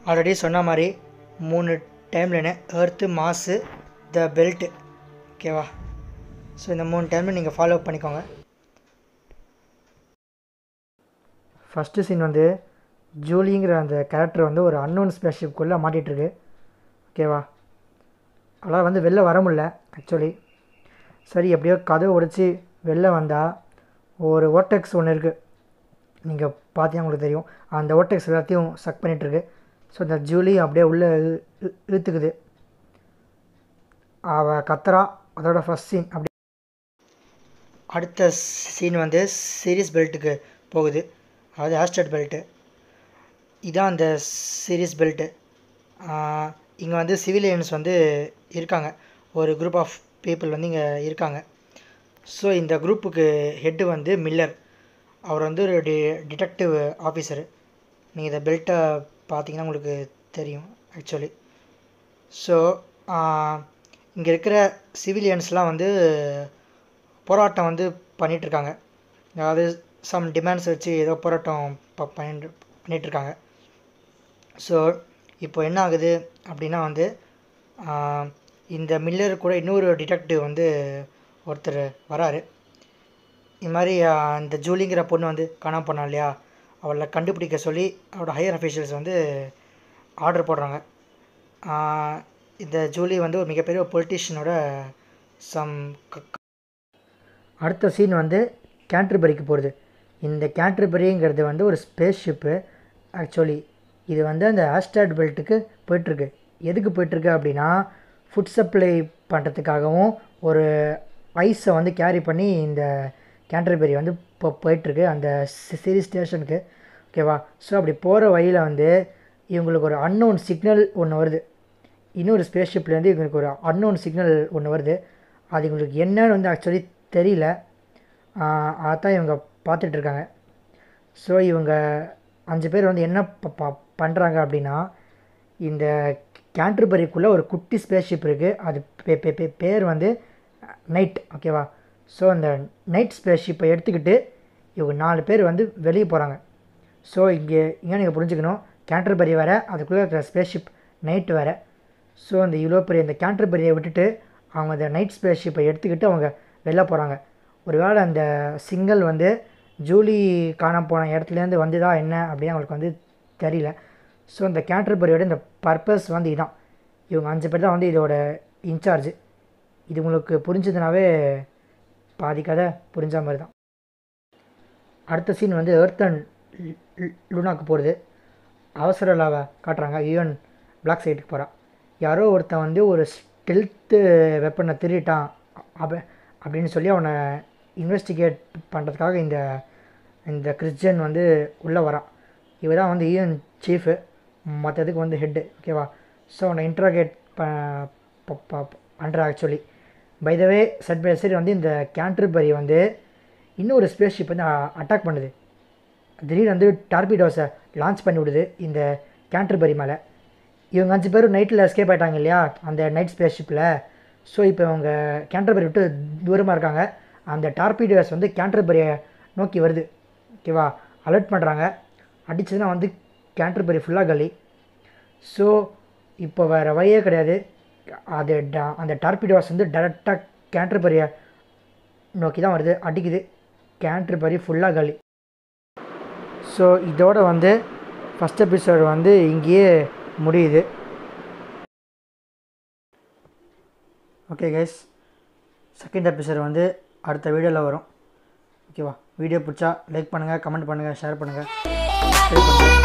already சொன்ன மாதிரி மூணு டைம் லைனு எர்த்து மாசு த பெல்ட்டு ஓகேவா ஸோ இந்த மூணு டைமில் நீங்கள் ஃபாலோ பண்ணிக்கோங்க ஃபஸ்ட்டு சீன் வந்து ஜூலிங்கிற அந்த கேரக்டர் வந்து ஒரு அன்னோன் ஸ்பேஸ்ஷிப்குள்ளே மாட்டிகிட்ருக்கு ஓகேவா அவளால் வந்து வெளில வர முடில ஆக்சுவலி சரி எப்படியோ கதவை உடைச்சி வெளில வந்தால் ஒரு ஓட்டெக்ஸ் ஒன்று இருக்குது நீங்கள் பார்த்தீங்கன்னா உங்களுக்கு தெரியும் அந்த ஓட்டெக்ஸ் எல்லாத்தையும் சக் பண்ணிகிட்ருக்கு ஸோ இந்த ஜூலி அப்படியே உள்ளே இழு- இழு- இழுத்துக்குது அவள் கத்துறா அதோட ஃபஸ்ட் சீன் அப்படி அடுத்த சீன் வந்து சீரியஸ் பெல்ட்டுக்கு போகுது அதாவது ஆஸ்டர்ட் பெல்ட்டு இதான் அந்த சீரியஸ் பெல்ட்டு இங்கே வந்து சிவிலியன்ஸ் வந்து இருக்காங்க ஒரு குரூப் ஆஃப் பீப்புள் வந்து இங்கே இருக்காங்க ஸோ இந்த குரூப்புக்கு ஹெட்டு வந்து மில்லர் அவர் வந்து ஒரு டி டிடெக்டிவ் ஆஃபீஸரு நீங்கள் இந்த பெல்ட்டை பார்த்தீங்கன்னா உங்களுக்கு தெரியும் ஆக்சுவலி ஸோ இங்கே இருக்கிற சிவிலியன்ஸ்லாம் வந்து போராட்டம் வந்து பண்ணிகிட்ருக்காங்க அதாவது சம் டிமாண்ட்ஸ் வச்சு ஏதோ போராட்டம் ப பண்ணிட்டு பண்ணிகிட்ருக்காங்க ஸோ இப்போ என்ன ஆகுது அப்படின்னா வந்து ஆஹ், இந்த மில்லர் கூட இன்னொரு டிடெக்டிவ் வந்து ஒருத்தர் வராரு இது மாதிரி ஆஹ், இந்த ஜூலிங்கிற பொண்ணு வந்து காணாம போனா இல்லையா அவளை கண்டுபிடிக்க சொல்லி அவரோட ஹையர் அஃபீஷியல்ஸ் வந்து ஆர்டர் போடுறாங்க ஆஹ், இந்த ஜூலி வந்து ஒரு மிகப்பெரிய பொலிட்டிஷியனோட சம் அடுத்த சீன் வந்து கேன்ட்ரிபரிக்கு போகிறது இந்த கேன்ட்ரிபரிங்கிறது வந்து ஒரு ஸ்பேஸ் ஷிப்பு ஆக்சுவலி இது வந்து அந்த ஆஸ்டாட் பெல்ட்டுக்கு போயிட்டுருக்கு எதுக்கு போயிட்டுருக்கு அப்படின்னா ஃபுட் சப்ளை பண்ணுறதுக்காகவும் ஒரு ஐஸை வந்து கேரி பண்ணி இந்த கேன்ட்ரிபரி வந்து இப்போ போயிட்டுருக்கு அந்த சிரி ஸ்டேஷனுக்கு ஓகேவா ஸோ அப்படி போகிற வழியில் வந்து இவங்களுக்கு ஒரு அன்னோன் சிக்னல் ஒன்று வருது இன்னொரு ஸ்பேஸ் ஷிப்லேருந்து இவங்களுக்கு ஒரு அன்னோன் சிக்னல் ஒன்று வருது அது இவங்களுக்கு என்னன்னு வந்து ஆக்சுவலி தெரியல ஆஹ் அதான் இவங்க பார்த்துட்ருக்காங்க ஸோ இவங்க அஞ்சு பேர் வந்து என்ன ப ப- பண்ணுறாங்க அப்படின்னா இந்த கேன்ட்ரிபரிக்குள்ளே ஒரு குட்டி ஸ்பேஸ் ஷிப் இருக்குது அது பே பே பே பேர் வந்து நைட் ஓகேவா ஸோ அந்த நைட் ஸ்பேஸ் ஷிப்பை எடுத்துக்கிட்டு இவங்க நாலு பேர் வந்து வெளியே போகிறாங்க ஸோ இங்கே இங்கே நீங்கள் புரிஞ்சுக்கணும் கேன்டர்பரி வேறு அதுக்குள்ளே இருக்கிற ஸ்பேஸ் ஷிப் நைட்டு வேறு ஸோ அந்த இவ்வளோ பெரிய இந்த கேன்டர்பரியை விட்டுட்டு அவங்க அந்த நைட் ஸ்பேஸ் ஷிப்பை எடுத்துக்கிட்டு அவங்க வெளில போகிறாங்க ஒருவேளை அந்த சிங்கிள் வந்து ஜூலி காணாம போன இடத்துலேருந்து வந்துதா என்ன அப்படின்னு அவங்களுக்கு வந்து தெரியல ஸோ இந்த கேன்டர்பரியோட இந்த பர்பஸ் வந்து இதான் இவங்க அஞ்சு பேர் தான் வந்து இதோட இன்சார்ஜ் இது உங்களுக்கு புரிஞ்சதுனாவே பாதி கதை புரிஞ்ச மாதிரி தான் அடுத்த சீன் வந்து எர்த் அண்ட் லுனாக்கு போகிறது அவசர லாவை காட்டுறாங்க யூஎன் பிளாக் சைட்டுக்கு போகிறான் யாரோ ஒருத்தன் வந்து ஒரு ஸ்டெல்த்து வெப்பனை திருட்டான் அப்ப அப்படின்னு சொல்லி அவனை இன்வெஸ்டிகேட் பண்ணுறதுக்காக இந்த இந்த கிறிஸ்டியன் வந்து உள்ளே வரான் இவ தான் வந்து யூஎன் சீஃபு மற்றதுக்கு வந்து ஹெட்டு ஓகேவா ஸோ அவனை இன்ட்ராகேட் பண்ணுறா actually by the way set by side வந்து இந்த கேன்ட்ரிபரி வந்து இன்னொரு ஸ்பேஸ் ஷிப் வந்து அட்டாக் பண்ணுது திடீர்னு வந்து டார்பிடோஸை லான்ச் பண்ணி விடுது இந்த கேன்ட்ரிபரி மேலே இவங்க அஞ்சு பேரும் நைட்டில் எஸ்கேப் ஆயிட்டாங்க இல்லையா அந்த நைட் ஸ்பேஸ் ஷிப்பில் ஸோ இப்போ இவங்க கேன்ட்ரிபரி விட்டு தூரமாக இருக்காங்க அந்த டார்பிடோஸ் வந்து கேன்ட்ரிபரியை நோக்கி வருது ஓகேவா அலர்ட் பண்ணுறாங்க அடிச்சதுன்னா வந்து கேன்ட்ரிபரி ஃபுல்லாக கலி ஸோ இப்போ வேறு வழியே கிடையாது அது ட- அந்த டார்பிடோஸ் வந்து டேரெக்டாக கேன்ட்ரிபரியை நோக்கி தான் வருது அடிக்குது கேன்ட்ரிபரி ஃபுல்லாக காலி ஸோ இதோட வந்து ஃபஸ்ட் எபிசோடு வந்து இங்கேயே முடியுது ஓகே கைஸ் செகண்ட் எபிசோடு வந்து அடுத்த வீடியோவில் வரும் ஓகேவா வீடியோ பிடிச்சா லைக் பண்ணுங்கள் கமெண்ட் பண்ணுங்கள் ஷேர் பண்ணுங்கள் சப்ஸ்கிரைப் பண்ணுங்கள்